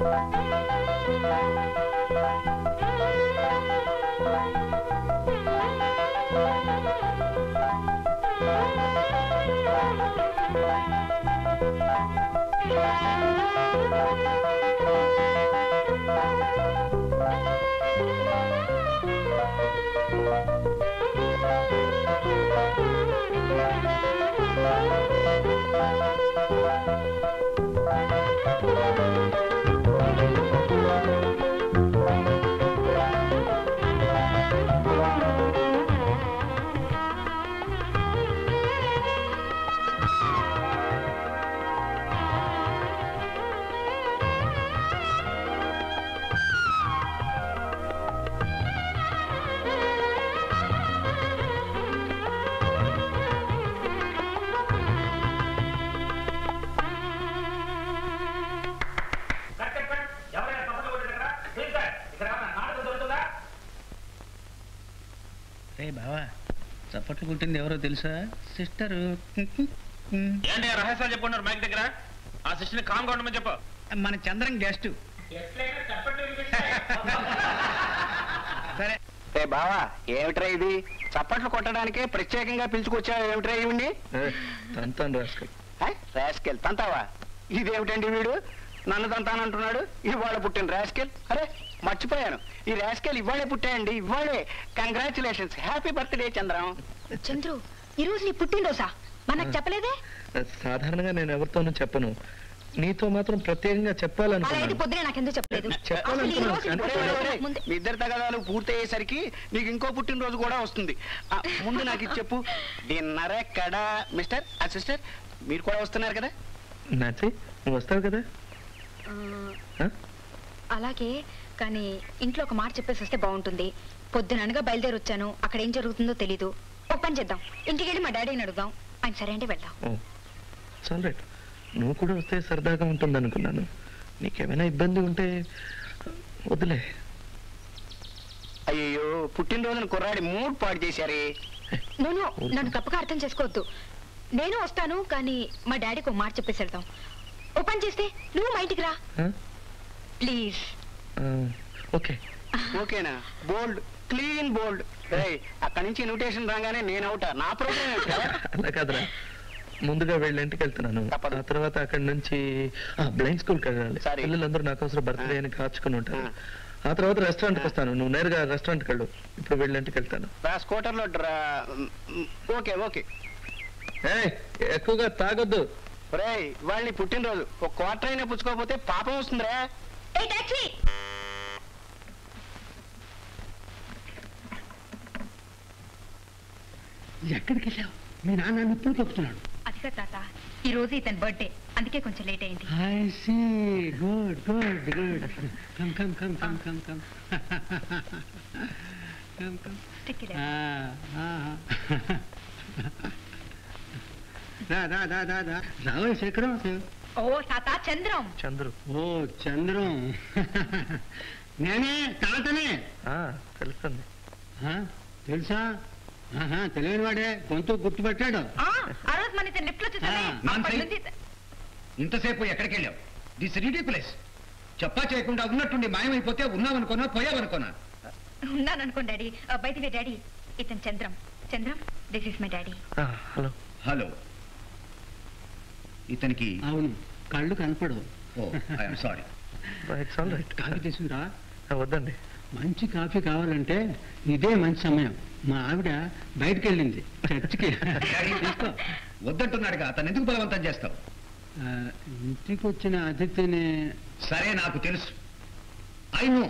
రే బావా చప్పట్లు కుట్టింది ఎవరో తెలుసా సిస్టరు ఏంటి ఆ రహస్యాలు చెప్పుకున్నారు మైక్ దగ్గర ఆ సిస్టర్ని కామ్ ఉండమని చెప్పు మన చంద్రం గెస్ట్ సరే రే బావా ఏమిట్రా ఇది చప్పట్లు కొట్టడానికే ప్రత్యేకంగా పిలుచుకొచ్చావు ఏమిట్రా ఇవ్వండి తంతాను రాసుకెళ్ళి రాస్కెల్ తంతావా ఇదేమిటండి వీడు నన్ను తంతానంటున్నాడు ఇవాళ పుట్టిన రాస్కెల్ అరే మర్చిపోయాను ఈ రాస్కెల్ ఇవాళే పుట్టాయండి ఇవాళే congratulations happy birthday Chandram Chandru ఈ రోజు నీ పుట్టినరోజా మనకు చెప్పలేదే సాధారణంగా నేను ఎవరితోనూ చెప్పను నీతో మాత్రం ప్రత్యేకంగా అలా అయితే చెప్పాలనుకున్నాను పొద్దునే నాకెందుకు చెప్పలేదు చెప్పాలనుకున్నాను. అసలు ఈ రోజు నీ ఒరేయ్, ఒరేయ్, ఒరేయ్, పుట్టినరోజు ముందే మీ ఇద్దరు తగదాలు పూర్తయ్యేసరికి నీకు ఇంకో పుట్టినరోజు కూడా వస్తుంది ఆ, ముందు నాకు ఇది చెప్పు డిన్నర్ ఎక్కడా మిస్టర్ ఆ సిస్టర్ మీరు కూడా వస్తున్నారు కదా నాచి నువ్వు వస్తావు కదా ఆ, అలాగే కానీ ఇంట్లో ఒక మాట చెప్పేసి వస్తే బాగుంటుంది పొద్దుననగా బయలుదేరి వచ్చాను అక్కడ ఏం జరుగుతుందో తెలీదు ఒక పని చేద్దాం ఇంటికి వెళ్ళి మా డాడీని అడుగుదాం ఆయన సరే అంటే వెళ్దాం ఓ చాలు రైట్ నువ్వు కూడా వస్తే సరదాగా ఉంటుంది అనుకున్నాను నీకేమైనా ఇబ్బంది ఉంటే వదిలే అయ్యో పుట్టినరోజున కుర్రాడి మూడ్ పాడు చేశారే నేను నన్ను తప్పగా అర్థం చేసుకోవద్దు నేను వస్తాను కానీ మా డాడీకి ఒక మాట చెప్పేసి వెళ్దాం ఓ పని చేస్తే నువ్వు మా ఇంటికి రా ఆ? ప్లీజ్ ఆ, ఓకే ఓకేనా బోల్డ్ క్లీన్ బోల్డ్ రేయ్ అక్కడి నుంచి ఇన్విటేషన్ రాగానే నేను అవుతా నా ప్రోగ్రామ్ అలా కాదురా ముందుగా వెళ్ళి ఇంటికి వెళ్తున్నాను తప్పదు. ఆ తర్వాత అక్కడి నుంచి బ్లైండ్ స్కూల్కి వెళ్ళాలి సరే. పిల్లలందరూ నా కోసం బర్త్డే అని కాచుకుని ఉంటారు ఆ. ఆ తర్వాత రెస్టారెంట్కి వస్తాను నువ్వు నేరుగా రెస్టారెంట్కి వెళ్ళు ఇప్పుడు వెళ్ళి ఇంటికి వెళ్తాను రా స్కూటర్ లో డ్రా ఓకే ఓకే ఏయ్, ఎక్కువగా తాగొద్దు రేయ్ వాళ్ళని పుట్టినరోజు ఒక క్వార్టర్ అయినా పుచ్చుకోకపోతే పాపం వస్తుందిరా ఏ టాక్సీ ఎక్కడికి వెళ్ళావు మీ నాన్న ఇప్పుడు తొక్కుతున్నాడు అదిగా తాత ఈ రోజు ఇతని బర్త్డే అందుకే కొంచెం లేట్ అయింది I see good good good come come come come come come come come stick రా రా రా రా రా రావే శేఖరం ఓ తాత చంద్రం చంద్రు ఓ చంద్రం నేనే తాతనే ఆ, తెలుస్తుంది ఆ, తెలుసా ఆహా, తెలియని వాడే గొంతు గుర్తుపెట్టాడు ఆ ఆ రోజు మన ఇతను లిఫ్ట్ లో చూసానే ఆ, అప్పటి నాన్సీ. నుంచి ఇత- ఇంతసేపు ఎక్కడికి వెళ్ళావు దిస్ ప్లేస్ చెప్పా చేయకుండా ఉన్నట్టుండి మాయమైపోతే ఉన్నావనుకోనా పోయావనుకోనా ఉన్నాను అనుకోండి డాడీ బయట డాడీ ఇతను Chandram Chandram this is my daddy ఆ, హలో హలో ఇతనికి అవును కళ్ళు కనపడవు oh I'm sorry it's all right coffee తీసుకురా వద్దండి మంచి కాఫీ కావాలంటే ఇదే మంచి సమయం మా ఆవిడ బయటకు వెళ్ళింది చర్చికి తీసుకో వద్దంటున్నాడుగా అతను ఎందుకు బలవంతం చేస్తావు ఆ, ఇంటికి వచ్చిన అతిథిని సరే నాకు తెలుసు ఐ నో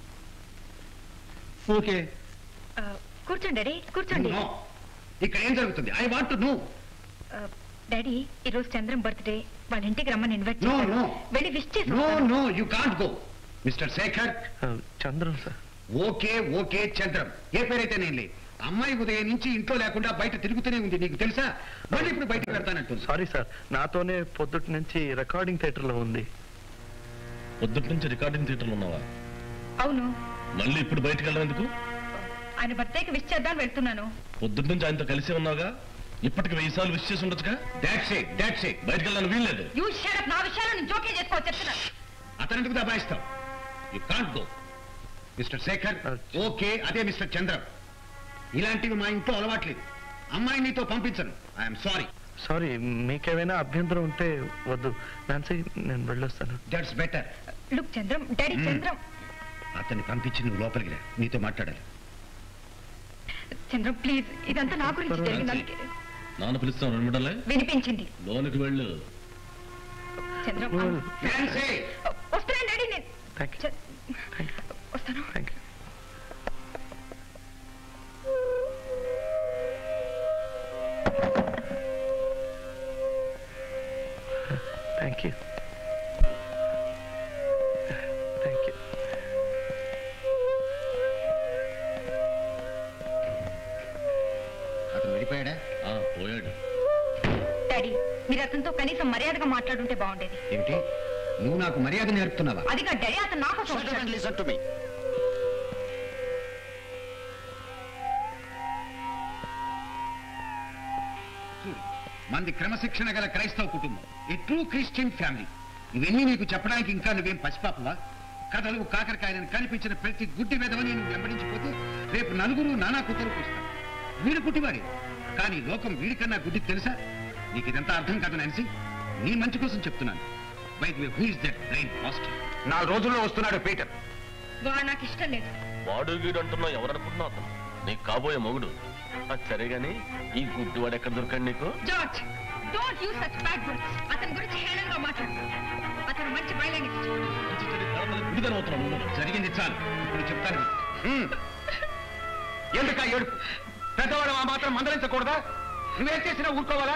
ఓకే కూర్చోండి డాడీ కూర్చోండి ఇక్కడ ఏం జరుగుతుంది ఐ వాంట్ నో ఆ, డాడీ ఈ రోజు చంద్రం బర్త్డే వాళ్ళ ఇంటికి రమ్మని ఇన్వైట్ No, చేశారు no. వెళ్ళి విష్ చేసి నో వస్తాను. No you can't go mister Shekhar Chandram sir okay okay Chandram ఏ పేరైతే నేను లే అమ్మాయి ఉదయం నుంచి ఇంట్లో లేకుండా బయట తిరుగుతూనే ఉంది నీకు తెలుసా మళ్ళీ ఇప్పుడు బయటకు పెడతానంటుంది సారీ సార్ నాతోనే పొద్దుటి నుంచి రికార్డింగ్ థియేటర్లో ఉంది పొద్దుటి నుంచి రికార్డింగ్ థియేటర్లో ఉన్నావా అవును మళ్ళీ ఇప్పుడు బయటకు వెళ్ళడం ఎందుకు ఆయన బర్త్డేకి విష్ చేద్దాం వెళ్తున్నాను పొద్దుటి నుంచి ఆయనతో కలిసి ఉన్నావుగా ఇప్పటికి వెయ్యి సార్లు విష్ చేసి ఉండొచ్చుగా దాట్స్ ఇట్ దాట్స్ ఇట్ బయటకు వెళ్ళడానికి వీల్లేదు యూ షట్ నా విషయాలు నేను జోకే చేసుకోవచ్చు చెప్తున్నాను అతను ఎందుకు దబాయిస్తావు you can't go mister Shekhar okay అదే మిస్టర్ చంద్రం ఇలాంటివి మా ఇంట్లో అలవాట్లేదు అమ్మాయి నీతో పంపించను ఐఎమ్ సారీ సారీ మీకేమైనా అభ్యంతరం ఉంటే వద్దు నాన్సీ నేను వెళ్ళొస్తాను that's better look Chandram daddy Hmm. Chandram అతన్ని పంపించి నువ్వు లోపలికి రా నీతో మాట్లాడాలి చంద్రం ప్లీజ్ ఇదంతా నా గురించి జరిగింది నాన్న పిలుస్తాం రెండు మిడలే వినిపించింది లోనికి వెళ్ళు చంద్రం Well, ఫ్యాన్సీ వస్తున్నాను డాడీ నేను థ్యాంక్ యూ చ- వస్తాను thank you thank you thank you అతను వెళ్ళిపోయాడా ఆ పోయాడు డాడీ మీరు అతనితో కనీసం మర్యాదగా మాట్లాడుంటే బాగుండేది ఏమిటి నువ్వు నాకు మర్యాద నేర్పుతున్నావా అది కాదు డాడీ అతను నా కోసం వచ్చాడు. లిసన్ టు మీ చూడు మంది క్రమశిక్షణ గల క్రైస్తవ కుటుంబం ఏ ట్రూ క్రిస్టియన్ ఫ్యామిలీ ఇవన్నీ నీకు చెప్పడానికి ఇంకా నువ్వేం పసిపాపవా కథలు కాకరకాయలను కనిపించిన ప్రతి గుడ్డి వెదవని నువ్వు వెంబడించిపోతే రేపు నలుగురు నానా కూతురు కూస్తారు వీడు పుట్టివాడే కానీ లోకం వీడికన్నా గుడ్డి తెలుసా నీకు ఇదంతా అర్థం కాదని అనిసి నీ మంచి కోసం చెప్తున్నాను by the who is that brain master నాలుగు రోజుల్లో వస్తున్నాడు పీటర్ వాడు నాకు ఇష్టం లేదు వాడు గీడు అంటున్నావు ఎవరనుకుంటున్నావు అతను నీకు కాబోయే మొగుడు అది సరే గాని ఈ గుడ్డి వాడు ఎక్కడ దొరకండి నీకు George don't use such bad words అతని గురించి హేళనగా మాట్లాడు అతను మంచి బయలాంగ్వేజ్ మంచి చెడు కలపలు గుడిదనం అవుతున్నావు నువ్వు. జరిగింది చాలు ఇప్పుడు చెప్తాను హ్మ్. ఎందుకా ఏడుపు పెద్దవాడు ఆ మాత్రం మందలించకూడదా నువ్వేం చేసినా ఊరుకోవాలా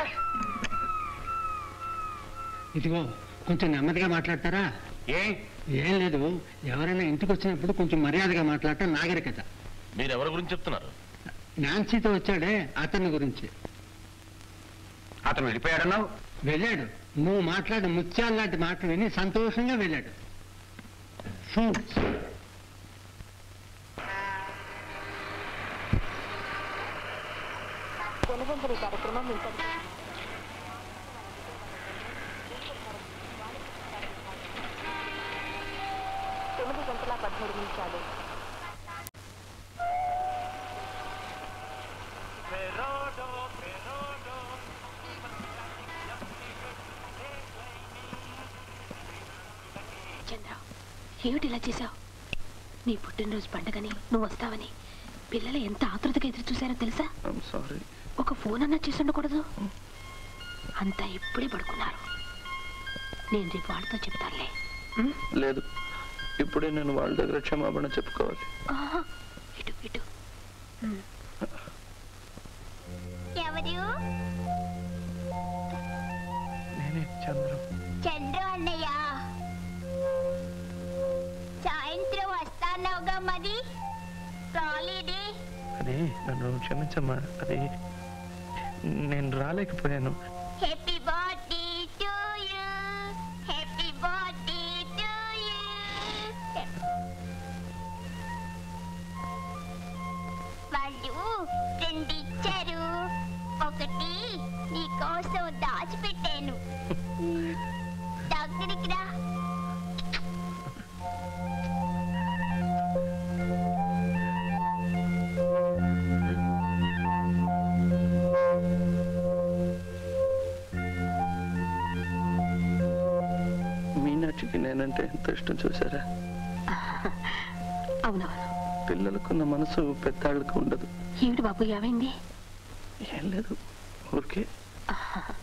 ఇదిగో కొంచెం నెమ్మదిగా మాట్లాడతారా ఏ ఏం లేదు ఎవరైనా ఇంటికి వచ్చినప్పుడు కొంచెం మర్యాదగా మాట్లాడటం నాగరికత మీరు ఎవరి గురించి చెప్తున్నారు నాన్సీతో వచ్చాడే అతని గురించి అతను వెళ్ళిపోయాడన్నావు వెళ్ళాడు నువ్వు మాట్లాడే ముత్యాలు లాంటి మాటలు విని సంతోషంగా వెళ్ళాడు ఫూల్స్. చంద్ర ఏమిటి ఇలా చేశావు నీ పుట్టినరోజు పండగని నువ్వు వస్తావని పిల్లలు ఎంత ఆతృతగా ఎదురు చూశారో తెలుసా ఐమ్ సారీ ఒక ఫోన్ అన్నా చేసి ఉండకూడదు అంతా ఇప్పుడే పడుకున్నారు నేను రేపు వాళ్ళతో చెప్తానులే ఉం? లేదు ఇప్పుడే నేను వాళ్ళ దగ్గర క్షమాపణ చెప్పుకోవాలి ఆహా, ఇటు ఇటు ఎవరు నేనే చంద్రం చంద్రు అన్నయ్య సాయంత్రం వస్తానవుగా మరి రాలేదే అది నన్ను క్షమించమ్మా అది నేను రాలేకపోయాను happy birthday to you happy birthday to you వాళ్ళు రెండు ఇచ్చారు ఒకటి నీకోసం దాచిపెట్టాను దగ్గరికి రా మీనాక్షికి నేనంటే ఎంత ఇష్టం చూసారా అవునవును పిల్లలకున్న మనసు పెద్దాళ్ళకు ఉండదు ఏమిటి బాబు ఏమైంది ఏం లేదు ఊరికే ఆహా.